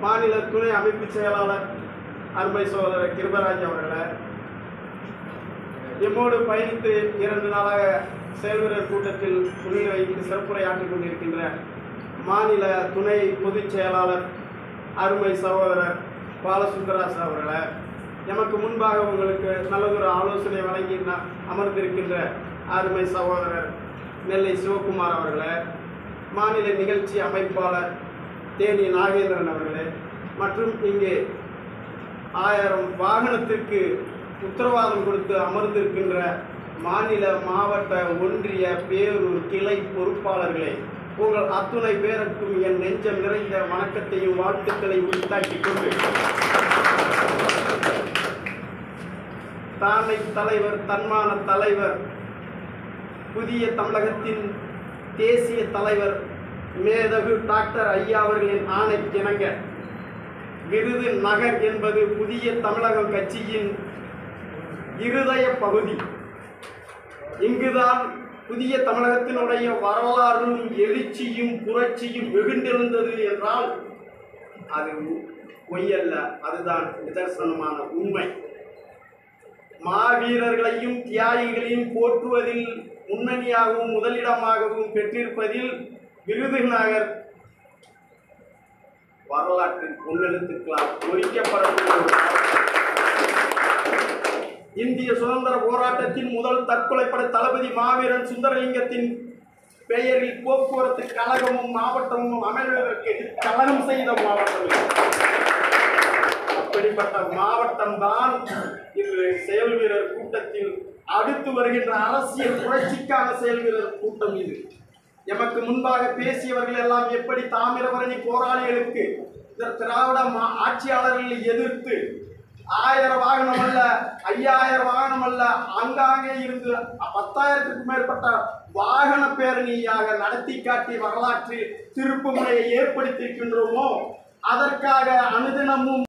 மாநில துணை அமைப்பு செயலாளர் அருமை சகோதரர் கிருபராஜ் அவர்களை எம்மோடு பயணித்து இரண்டு நாளாக செயல்வீரர் கூட்டத்தில் முன்னிலை வைத்து சிறப்புரையாற்றிக் கொண்டிருக்கின்ற மாநில துணை பொதுச் செயலாளர் அருமை சகோதரர் பாலசுந்தராஸ் அவர்களை எமக்கு முன்பாக உங்களுக்கு நல்லதொரு ஆலோசனை வழங்கி ந- அமர்ந்திருக்கின்ற அருமை சகோதரர் நெல்லை சிவகுமார் அவர்களை மாநில நிகழ்ச்சி அமைப்பாளர் தேனி நாகேந்திரன் அவர்களே மற்றும் இங்கே ஆயிரம் வாகனத்திற்கு உத்தரவாதம் கொடுத்து அமர்ந்திருக்கின்ற மாநில மாவட்ட ஒன்றிய பேரூர் கிளை பொறுப்பாளர்களே உங்கள் அத்துணை பேருக்கும் என் நெஞ்சம் நிறைந்த வணக்கத்தையும் வாழ்த்துக்களை உரித்தாக்கிக் கொண்டு தானை தலைவர் தன்மான தலைவர் புதிய தமிழகத்தின் தேசிய தலைவர் மேதகு டாக்டர் ஐயா அவர்களின் ஆணைக்கிணங்க விருது நகர் என்பது புதிய தமிழகம் கட்சியின் இருதய பகுதி இங்குதான் புதிய தமிழகத்தினுடைய வரலாறும் எழுச்சியும் புரட்சியும் வெகுண்டிருந்தது என்றால் அது பொய்யல்ல அதுதான் நிதர்சனமான உண்மை மாவீரர்களையும் தியாகிகளையும் போற்றுவதில் முன்னணியாகவும் முதலிடமாகவும் பெற்றிருப்பதில் விருதுநகர் வரலாற்றில் முன்னெடுத்துக்களால் பொறிக்கப்படக்கூடிய ஒரு இந்திய சுதந்திர போராட்டத்தின் முதல் தற்கொலைப்பட தளபதி மாவீரன் சுந்தரலிங்கத்தின் பெயரில் போக்குவரத்து கழகமும் மாவட்டமும் அமைவதற்கு கழகம் செய்த மாவட்டம் இது. அப்படிப்பட்ட மாவட்டம் தான் இன்று செயல் வீரர் கூட்டத்தில் அடுத்து வருகின்ற அரசியல் புரட்சிக்கான செயல் வீரர் கூட்டம் இது எமக்கு முன்பாக பேசியவர்கள் எல்லாம் எப்படி தாமிரபரணி போராளிகளுக்கு இந்த திராவிட மா- ஆட்சியாளர்களை எதிர்த்து ஆயிரம் வாகனம் அல்ல ஐயாயிரம் வாகனம் அல்ல ஆங்காங்கே இருந்து பத்தாயிரத்துக்கும் மேற்பட்ட வாகன பேரணியாக நடத்தி காட்டி வரலாற்றில் திருப்பு முறையை ஏற்படுத்தியிருக்கின்றோமோ அதற்காக அனுதினமும்